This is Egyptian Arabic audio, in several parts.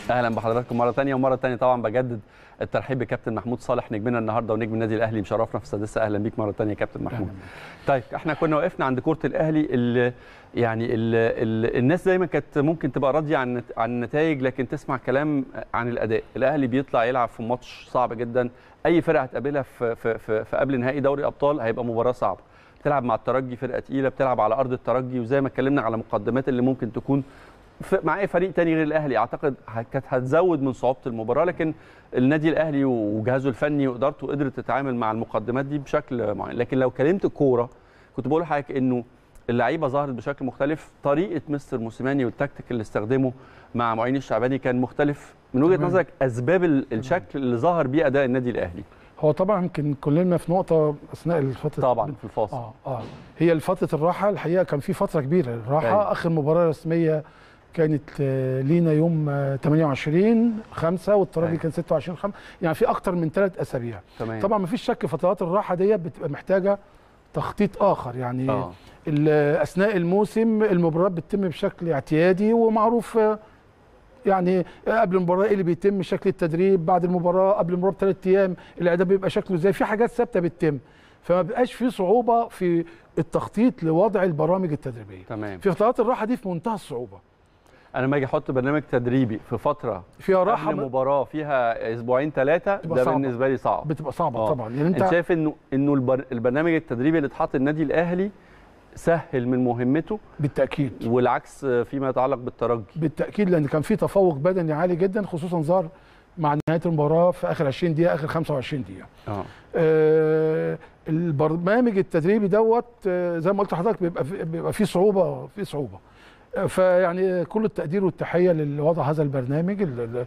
اهلا بحضراتكم مره ثانيه ومره ثانيه طبعا بجدد الترحيب بكابتن محمود صالح نجمنا النهارده ونجم النادي الاهلي مشرفنا في السادسه اهلا بيك مره ثانيه كابتن محمود طيب احنا كنا وقفنا عند كره الاهلي اللي يعني ال ال الناس دايما كانت ممكن تبقى راضيه عن عن النتائج لكن تسمع كلام عن الاداء الاهلي بيطلع يلعب في ماتش صعب جدا اي فرقه هتقابلها في في في, في قبل نهائي دوري ابطال هيبقى مباراه صعبه بتلعب مع الترجي فرقه تقيله بتلعب على ارض الترجي وزي ما اتكلمنا على مقدمات اللي ممكن تكون مع اي فريق تاني غير الاهلي اعتقد كانت هتزود من صعوبه المباراه لكن النادي الاهلي وجهازه الفني وادارته قدرت تتعامل مع المقدمات دي بشكل معين لكن لو كلمت الكوره كنت بقول لحضرتك انه اللعيبه ظهرت بشكل مختلف طريقه مستر موسيماني والتكتيك اللي استخدمه مع معين الشعباني كان مختلف من وجهه نظرك اسباب الشكل اللي ظهر بيه اداء النادي الاهلي هو طبعا يمكن كلنا في نقطه اثناء الفتره طبعا في الفاصل اه اه هي فتره الراحه الحقيقه كان في فتره كبيره الراحه أيوة. اخر مباراه رسميه كانت لينا يوم 28 5 والترجي أيوة. كان 26 5 يعني في اكتر من ثلاث اسابيع تمام طبعا ما فيش شك فترات الراحه ديت بتبقى محتاجه تخطيط اخر يعني آه. اثناء الموسم المباريات بتتم بشكل اعتيادي ومعروف يعني قبل المباراه ايه اللي بيتم شكل التدريب بعد المباراه قبل المباراه بثلاث ايام الاعداد بيبقى شكله ازاي في حاجات ثابته بتتم فما بيبقاش في صعوبه في التخطيط لوضع البرامج التدريبيه تمام في فترات الراحه دي في منتهى الصعوبه انا لما اجي احط برنامج تدريبي في فتره فيها راحه قبل مباراه فيها اسبوعين ثلاثه ده صعبة. بالنسبه لي صعب بتبقى صعبه آه. طبعا يعني انت انت شايف انه انه البر... البرنامج التدريبي اللي اتحط النادي الاهلي سهل من مهمته بالتاكيد والعكس فيما يتعلق بالترجي بالتاكيد لان كان في تفوق بدني عالي جدا خصوصا ظهر مع نهايه المباراه في اخر 20 دقيقه اخر 25 دقيقه اه آه البرنامج التدريبي دوت آه زي ما قلت لحضرتك بيبقى في بيبقى فيه صعوبه في صعوبه آه فيعني كل التقدير والتحيه للي وضع هذا البرنامج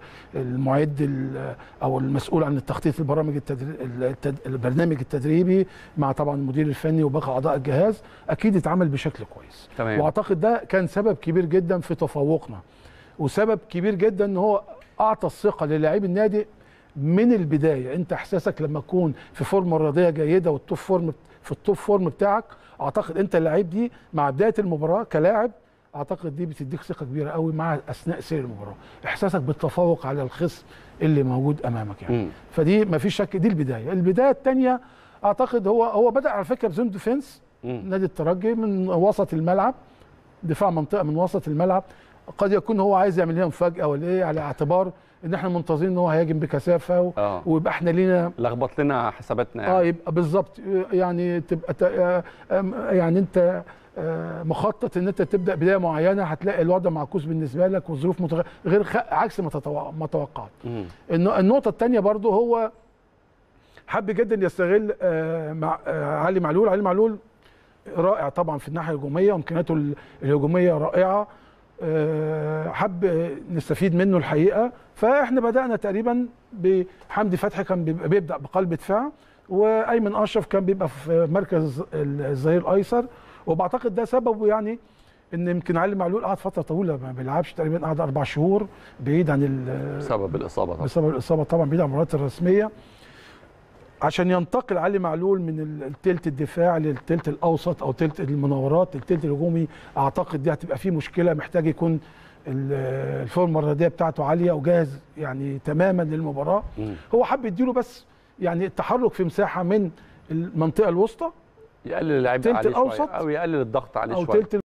المعد او المسؤول عن التخطيط البرامج التدري... البرنامج التدريبي مع طبعا المدير الفني وباقي اعضاء الجهاز اكيد اتعمل بشكل كويس تمام. واعتقد ده كان سبب كبير جدا في تفوقنا وسبب كبير جدا ان هو اعطى الثقه للاعبي النادي من البدايه انت احساسك لما تكون في فورمه رياضيه جيده والتوب فورم في التوب فورم بتاعك اعتقد انت اللعيب دي مع بدايه المباراه كلاعب اعتقد دي بتديك ثقه كبيره قوي مع اثناء سير المباراه احساسك بالتفوق على الخصم اللي موجود امامك يعني مم. فدي ما فيش شك دي البدايه البدايه الثانيه اعتقد هو هو بدا على فكره بزون ديفنس مم. نادي الترجي من وسط الملعب دفاع منطقه من وسط الملعب قد يكون هو عايز يعمل لنا مفاجاه ولا ايه على اعتبار ان احنا منتظرين ان هو هيهاجم بكثافه و... آه. ويبقى احنا لينا لخبط لنا حساباتنا يعني. اه يبقى بالظبط يعني تبقى ت... آه، آم، يعني انت آه، مخطط ان انت تبدا بدايه معينه هتلاقي الوضع معكوس بالنسبه لك والظروف متغ... غير خ... عكس ما تتوقع ما توقعت مم. الن- النقطه الثانيه برضو هو حب جدا يستغل آه، مع آه، علي معلول علي معلول رائع طبعا في الناحيه الهجوميه وامكانياته ال- الهجوميه رائعه آه، حب آه، نستفيد منه الحقيقه فاحنا بدانا تقريبا بحمدي فتحي كان بيبقى بيبدا بقلب دفاع وايمن اشرف كان بيبقى في مركز الظهير الايسر وبعتقد ده سببه يعني ان يمكن علي معلول قعد فتره طويله ما بيلعبش تقريبا قعد اربع شهور بعيد عن ال- بسبب الاصابه طبعا بسبب الاصابه طبعا بعيد عن المباريات الرسميه عشان ينتقل علي معلول من ال- التلت الدفاع للتلت الاوسط او تلت المناورات التلت الهجومي اعتقد دي هتبقى فيه مشكله محتاج يكون ال- الفورمه الرياضيه بتاعته عاليه وجاهز يعني تماما للمباراه مم. هو حب يديله بس يعني التحرك في مساحه من المنطقه الوسطى يقلل اللعيب تلت عليه شويه الأوسط او يقلل الضغط عليه او شويه تلت